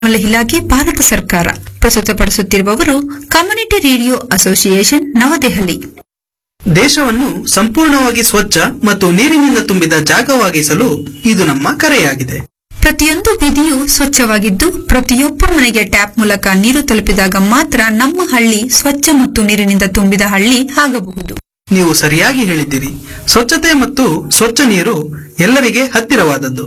ಜಲ ಇಲಾಖೆ ಭಾರತ ಸರ್ಕಾರ ಪ್ರಸ್ತುತಪಡಿಸುತ್ತಿರುವವರು ಕಮ್ಯುನಿಟಿ ರೇಡಿಯೋ ಅಸೋಸಿಯೇಷನ್ ನವದೆಹಲಿ ದೇಶವನ್ನು ಸಂಪೂರ್ಣವಾಗಿ ಸ್ವಚ್ಛ ಮತ್ತು ನೀರಿನಿಂದ ತುಂಬಿದ ಜಾಗವಾಗಿಸಲು ಇದು ನಮ್ಮ ಕರೆಯಾಗಿದೆ ಪ್ರತಿಯೊಂದು ಬೀದಿಯೂ ಸ್ವಚ್ಛವಾಗಿದ್ದು ಪ್ರತಿಯೊಬ್ಬ ಮನೆಗೆ ಟ್ಯಾಪ್ ಮೂಲಕ ನೀರು ತಲುಪಿದಾಗ ಮಾತ್ರ ನಮ್ಮ ಹಳ್ಳಿ ಸ್ವಚ್ಛ ಮತ್ತು ನೀರಿನಿಂದ ತುಂಬಿದ ಹಳ್ಳಿ ಆಗಬಹುದು ನೀವು ಸರಿಯಾಗಿ ಹೇಳಿದ್ದೀರಿ ಸ್ವಚ್ಛತೆ ಮತ್ತು ಸ್ವಚ್ಛ ನೀರು ಎಲ್ಲರಿಗೆ ಹತ್ತಿರವಾದದ್ದು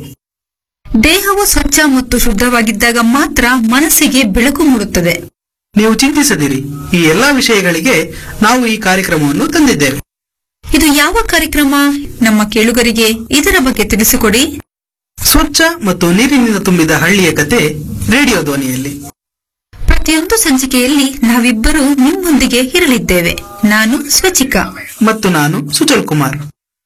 ದೇಹವು ಸ್ವಚ್ಛ ಮತ್ತು ಶುದ್ಧವಾಗಿದ್ದಾಗ ಮಾತ್ರ ಮನಸ್ಸಿಗೆ ಬೆಳಕು ಮೂಡುತ್ತದೆ ನೀವು ಚಿಂತಿಸದಿರಿ ಈ ಎಲ್ಲಾ ವಿಷಯಗಳಿಗೆ ನಾವು ಈ ಕಾರ್ಯಕ್ರಮವನ್ನು ತಂದಿದ್ದೇವೆ ಇದು ಯಾವ ಕಾರ್ಯಕ್ರಮ ನಮ್ಮ ಕೇಳುಗರಿಗೆ ಇದರ ಬಗ್ಗೆ ತಿಳಿಸಿಕೊಡಿ ಸ್ವಚ್ಛ ಮತ್ತು ನೀರಿನಿಂದ ತುಂಬಿದ ಹಳ್ಳಿಯ ಕತೆ ರೇಡಿಯೋ ಧ್ವನಿಯಲ್ಲಿ ಪ್ರತಿಯೊಂದು ಸಂಚಿಕೆಯಲ್ಲಿ ನಾವಿಬ್ಬರು ನಿಮ್ಮೊಂದಿಗೆ ಇರಲಿದ್ದೇವೆ ನಾನು ಸ್ವಚಿಕಾ ಮತ್ತು ನಾನು ಸುಜಲ್ ಕುಮಾರ್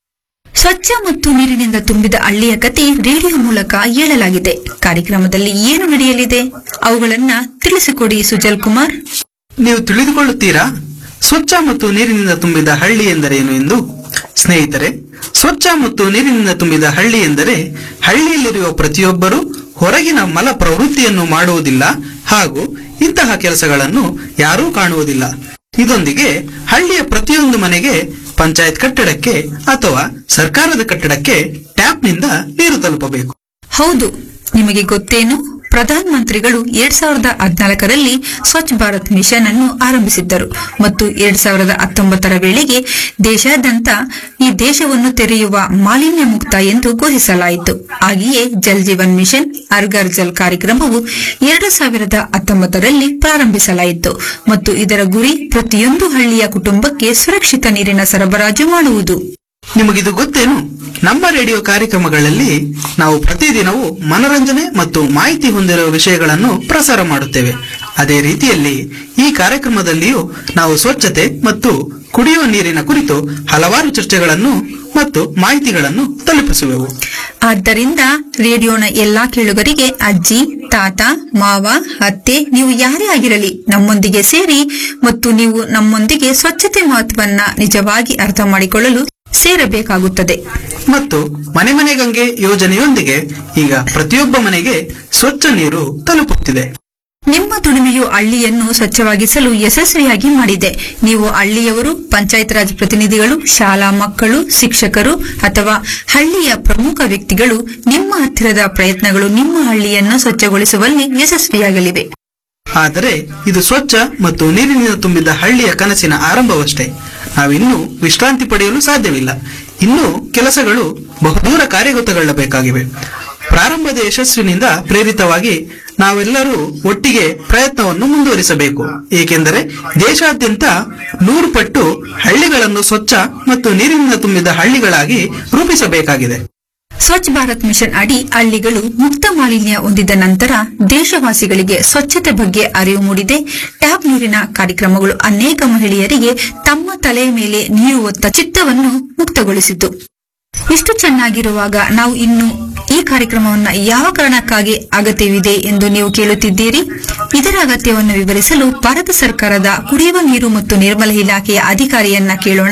ಸ್ವಚ್ಛ ಮತ್ತು ನೀರಿನಿಂದ ತುಂಬಿದ ಹಳ್ಳಿಯ ಕತೆ ರೇಡಿಯೋ ಮೂಲಕ ಹೇಳಲಾಗಿದೆ ಕಾರ್ಯಕ್ರಮದಲ್ಲಿ ಏನು ನಡೆಯಲಿದೆ ಅವುಗಳನ್ನ ತಿಳಿಸಿಕೊಡಿ ಸುಜಲ್ ಕುಮಾರ್ ನೀವು ತಿಳಿದುಕೊಳ್ಳುತ್ತೀರಾ ಸ್ವಚ್ಛ ಮತ್ತು ನೀರಿನಿಂದ ತುಂಬಿದ ಹಳ್ಳಿ ಎಂದರೇನು ಎಂದು ಸ್ನೇಹಿತರೆ ಸ್ವಚ್ಛ ಮತ್ತು ನೀರಿನಿಂದ ತುಂಬಿದ ಹಳ್ಳಿ ಎಂದರೆ ಹಳ್ಳಿಯಲ್ಲಿರುವ ಪ್ರತಿಯೊಬ್ಬರೂ ಹೊರಗಿನ ಮಲ ಪ್ರವೃತ್ತಿಯನ್ನು ಮಾಡುವುದಿಲ್ಲ ಹಾಗೂ ಇಂತಹ ಕೆಲಸಗಳನ್ನು ಯಾರೂ ಕಾಣುವುದಿಲ್ಲ ಇದೊಂದಿಗೆ ಹಳ್ಳಿಯ ಪ್ರತಿಯೊಂದು ಮನೆಗೆ ಪಂಚಾಯತ್ ಕಟ್ಟಡಕ್ಕೆ ಅಥವಾ ಸರ್ಕಾರದ ಕಟ್ಟಡಕ್ಕೆ ಟ್ಯಾಪ್ನಿಂದ ನೀರು ತಲುಪಬೇಕು ಹೌದು ನಿಮಗೆ ಗೊತ್ತೇನು ಪ್ರಧಾನ ಮಂತ್ರಿಗಳು ಎರಡ್ ಸಾವಿರದ ಹದಿನಾಲ್ಕರಲ್ಲಿ ಸ್ವಚ್ಛ ಭಾರತ್ ಮಿಷನ್ ಅನ್ನು ಆರಂಭಿಸಿದ್ದರು ಮತ್ತು ಎರಡ್ ಸಾವಿರದ ಹತ್ತೊಂಬತ್ತರ ವೇಳೆಗೆ ದೇಶಾದ್ಯಂತ ಈ ದೇಶವನ್ನು ತೆರೆಯುವ ಮಾಲಿನ್ಯ ಮುಕ್ತ ಎಂದು ಘೋಷಿಸಲಾಯಿತು ಹಾಗೆಯೇ ಜಲ್ ಜೀವನ್ ಮಿಷನ್ ಅರ್ಗರ್ ಜಲ್ ಕಾರ್ಯಕ್ರಮವು ಎರಡು ಸಾವಿರದ ಹತ್ತೊಂಬತ್ತರಲ್ಲಿ ಪ್ರಾರಂಭಿಸಲಾಯಿತು ಮತ್ತು ಇದರ ಗುರಿ ಪ್ರತಿಯೊಂದು ಹಳ್ಳಿಯ ಕುಟುಂಬಕ್ಕೆ ಸುರಕ್ಷಿತ ನೀರಿನ ಸರಬರಾಜು ಮಾಡುವುದು ನಿಮಗಿದು ಗೊತ್ತೇನು ನಮ್ಮ ರೇಡಿಯೋ ಕಾರ್ಯಕ್ರಮಗಳಲ್ಲಿ ನಾವು ಪ್ರತಿದಿನವೂ ಮನರಂಜನೆ ಮತ್ತು ಮಾಹಿತಿ ಹೊಂದಿರುವ ವಿಷಯಗಳನ್ನು ಪ್ರಸಾರ ಮಾಡುತ್ತೇವೆ ಅದೇ ರೀತಿಯಲ್ಲಿ ಈ ಕಾರ್ಯಕ್ರಮದಲ್ಲಿಯೂ ನಾವು ಸ್ವಚ್ಛತೆ ಮತ್ತು ಕುಡಿಯುವ ನೀರಿನ ಕುರಿತು ಹಲವಾರು ಚರ್ಚೆಗಳನ್ನು ಮತ್ತು ಮಾಹಿತಿಗಳನ್ನು ತಲುಪಿಸುವೆವು ಆದ್ದರಿಂದ ರೇಡಿಯೋನ ಎಲ್ಲಾ ಕೇಳುಗರಿಗೆ ಅಜ್ಜಿ ತಾತ ಮಾವ ಅತ್ತೆ ನೀವು ಯಾರೇ ಆಗಿರಲಿ ನಮ್ಮೊಂದಿಗೆ ಸೇರಿ ಮತ್ತು ನೀವು ನಮ್ಮೊಂದಿಗೆ ಸ್ವಚ್ಛತೆ ಮಹತ್ವವನ್ನ ನಿಜವಾಗಿ ಅರ್ಥ ಮಾಡಿಕೊಳ್ಳಲು ಸೇರಬೇಕಾಗುತ್ತದೆ ಮತ್ತು ಮನೆ ಮನೆ ಗಂಗೆ ಯೋಜನೆಯೊಂದಿಗೆ ಈಗ ಪ್ರತಿಯೊಬ್ಬ ಮನೆಗೆ ಸ್ವಚ್ಛ ನೀರು ತಲುಪುತ್ತಿದೆ ನಿಮ್ಮ ದುಡಿಮೆಯು ಹಳ್ಳಿಯನ್ನು ಸ್ವಚ್ಛವಾಗಿಸಲು ಯಶಸ್ವಿಯಾಗಿ ಮಾಡಿದೆ ನೀವು ಹಳ್ಳಿಯವರು ಪಂಚಾಯತ್ ರಾಜ್ ಪ್ರತಿನಿಧಿಗಳು ಶಾಲಾ ಮಕ್ಕಳು ಶಿಕ್ಷಕರು ಅಥವಾ ಹಳ್ಳಿಯ ಪ್ರಮುಖ ವ್ಯಕ್ತಿಗಳು ನಿಮ್ಮ ಹತ್ತಿರದ ಪ್ರಯತ್ನಗಳು ನಿಮ್ಮ ಹಳ್ಳಿಯನ್ನು ಸ್ವಚ್ಛಗೊಳಿಸುವಲ್ಲಿ ಯಶಸ್ವಿಯಾಗಲಿವೆ ಆದರೆ ಇದು ಸ್ವಚ್ಛ ಮತ್ತು ನೀರಿನಿಂದ ತುಂಬಿದ ಹಳ್ಳಿಯ ಕನಸಿನ ಆರಂಭವಷ್ಟೇ ನಾವಿನ್ನೂ ವಿಶ್ರಾಂತಿ ಪಡೆಯಲು ಸಾಧ್ಯವಿಲ್ಲ ಇನ್ನೂ ಕೆಲಸಗಳು ಬಹುದೂರ ಕಾರ್ಯಗತಗೊಳ್ಳಬೇಕಾಗಿವೆ ಪ್ರಾರಂಭದ ಯಶಸ್ಸಿನಿಂದ ಪ್ರೇರಿತವಾಗಿ ನಾವೆಲ್ಲರೂ ಒಟ್ಟಿಗೆ ಪ್ರಯತ್ನವನ್ನು ಮುಂದುವರಿಸಬೇಕು ಏಕೆಂದರೆ ದೇಶಾದ್ಯಂತ ನೂರು ಪಟ್ಟು ಹಳ್ಳಿಗಳನ್ನು ಸ್ವಚ್ಛ ಮತ್ತು ನೀರಿನಿಂದ ತುಂಬಿದ ಹಳ್ಳಿಗಳಾಗಿ ರೂಪಿಸಬೇಕಾಗಿದೆ ಸ್ವಚ್ಛ ಭಾರತ್ ಮಿಷನ್ ಅಡಿ ಹಳ್ಳಿಗಳು ಮುಕ್ತ ಮಾಲಿನ್ಯ ಹೊಂದಿದ ನಂತರ ದೇಶವಾಸಿಗಳಿಗೆ ಸ್ವಚ್ಛತೆ ಬಗ್ಗೆ ಅರಿವು ಮೂಡಿದೆ ಟ್ಯಾಪ್ ನೀರಿನ ಕಾರ್ಯಕ್ರಮಗಳು ಅನೇಕ ಮಹಿಳೆಯರಿಗೆ ತಮ್ಮ ತಲೆಯ ಮೇಲೆ ನೀರು ಹೊತ್ತ ಚಿತ್ತವನ್ನು ಮುಕ್ತಗೊಳಿಸಿತು ಇಷ್ಟು ಚೆನ್ನಾಗಿರುವಾಗ ನಾವು ಇನ್ನು ಈ ಕಾರ್ಯಕ್ರಮವನ್ನ ಯಾವ ಕಾರಣಕ್ಕಾಗಿ ಅಗತ್ಯವಿದೆ ಎಂದು ನೀವು ಕೇಳುತ್ತಿದ್ದೀರಿ ಇದರ ಅಗತ್ಯವನ್ನು ವಿವರಿಸಲು ಭಾರತ ಸರ್ಕಾರದ ಕುಡಿಯುವ ನೀರು ಮತ್ತು ನಿರ್ಮಲ ಇಲಾಖೆಯ ಅಧಿಕಾರಿಯನ್ನ ಕೇಳೋಣ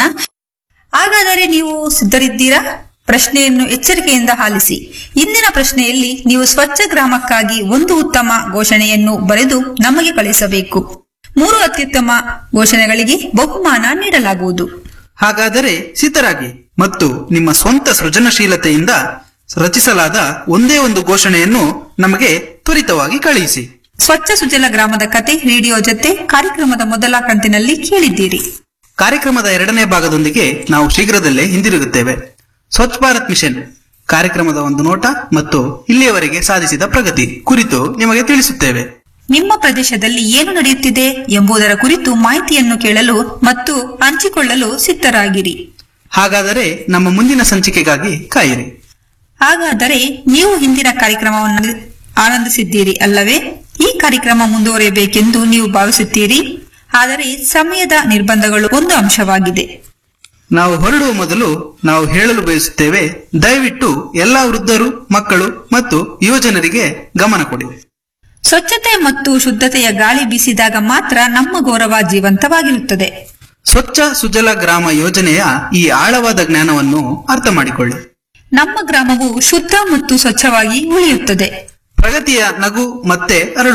ಹಾಗಾದರೆ ನೀವು ಸಿದ್ಧರಿದ್ದೀರಾ ಪ್ರಶ್ನೆಯನ್ನು ಎಚ್ಚರಿಕೆಯಿಂದ ಆಲಿಸಿ ಇಂದಿನ ಪ್ರಶ್ನೆಯಲ್ಲಿ ನೀವು ಸ್ವಚ್ಛ ಗ್ರಾಮಕ್ಕಾಗಿ ಒಂದು ಉತ್ತಮ ಘೋಷಣೆಯನ್ನು ಬರೆದು ನಮಗೆ ಕಳಿಸಬೇಕು ಮೂರು ಅತ್ಯುತ್ತಮ ಘೋಷಣೆಗಳಿಗೆ ಬಹುಮಾನ ನೀಡಲಾಗುವುದು ಹಾಗಾದರೆ ಸಿದ್ಧರಾಗಿ ಮತ್ತು ನಿಮ್ಮ ಸ್ವಂತ ಸೃಜನಶೀಲತೆಯಿಂದ ರಚಿಸಲಾದ ಒಂದೇ ಒಂದು ಘೋಷಣೆಯನ್ನು ನಮಗೆ ತ್ವರಿತವಾಗಿ ಕಳುಹಿಸಿ ಸ್ವಚ್ಛ ಸುಜಲ ಗ್ರಾಮದ ಕತೆ ರೇಡಿಯೋ ಜೊತೆ ಕಾರ್ಯಕ್ರಮದ ಮೊದಲ ಕಂತಿನಲ್ಲಿ ಕೇಳಿದ್ದೀರಿ ಕಾರ್ಯಕ್ರಮದ ಎರಡನೇ ಭಾಗದೊಂದಿಗೆ ನಾವು ಶೀಘ್ರದಲ್ಲೇ ಹಿಂದಿರುಗುತ್ತೇವೆ ಸ್ವಚ್ಛ ಭಾರತ್ ಮಿಷನ್ ಕಾರ್ಯಕ್ರಮದ ಒಂದು ನೋಟ ಮತ್ತು ಇಲ್ಲಿಯವರೆಗೆ ಸಾಧಿಸಿದ ಪ್ರಗತಿ ಕುರಿತು ನಿಮಗೆ ತಿಳಿಸುತ್ತೇವೆ ನಿಮ್ಮ ಪ್ರದೇಶದಲ್ಲಿ ಏನು ನಡೆಯುತ್ತಿದೆ ಎಂಬುದರ ಕುರಿತು ಮಾಹಿತಿಯನ್ನು ಕೇಳಲು ಮತ್ತು ಹಂಚಿಕೊಳ್ಳಲು ಸಿದ್ಧರಾಗಿರಿ ಹಾಗಾದರೆ ನಮ್ಮ ಮುಂದಿನ ಸಂಚಿಕೆಗಾಗಿ ಕಾಯಿರಿ ಹಾಗಾದರೆ ನೀವು ಹಿಂದಿನ ಕಾರ್ಯಕ್ರಮವನ್ನು ಆನಂದಿಸಿದ್ದೀರಿ ಅಲ್ಲವೇ ಈ ಕಾರ್ಯಕ್ರಮ ಮುಂದುವರಿಯಬೇಕೆಂದು ನೀವು ಭಾವಿಸುತ್ತೀರಿ ಆದರೆ ಸಮಯದ ನಿರ್ಬಂಧಗಳು ಒಂದು ಅಂಶವಾಗಿದೆ ನಾವು ಹೊರಡುವ ಮೊದಲು ನಾವು ಹೇಳಲು ಬಯಸುತ್ತೇವೆ ದಯವಿಟ್ಟು ಎಲ್ಲಾ ವೃದ್ಧರು ಮಕ್ಕಳು ಮತ್ತು ಯುವಜನರಿಗೆ ಗಮನ ಕೊಡಿ ಸ್ವಚ್ಛತೆ ಮತ್ತು ಶುದ್ಧತೆಯ ಗಾಳಿ ಬೀಸಿದಾಗ ಮಾತ್ರ ನಮ್ಮ ಗೌರವ ಜೀವಂತವಾಗಿರುತ್ತದೆ ಸ್ವಚ್ಛ ಸುಜಲ ಗ್ರಾಮ ಯೋಜನೆಯ ಈ ಆಳವಾದ ಜ್ಞಾನವನ್ನು ಅರ್ಥ ಮಾಡಿಕೊಳ್ಳಿ ನಮ್ಮ ಗ್ರಾಮವು ಶುದ್ಧ ಮತ್ತು ಸ್ವಚ್ಛವಾಗಿ ಉಳಿಯುತ್ತದೆ ಪ್ರಗತಿಯ ನಗು ಮತ್ತೆ ಅರಳು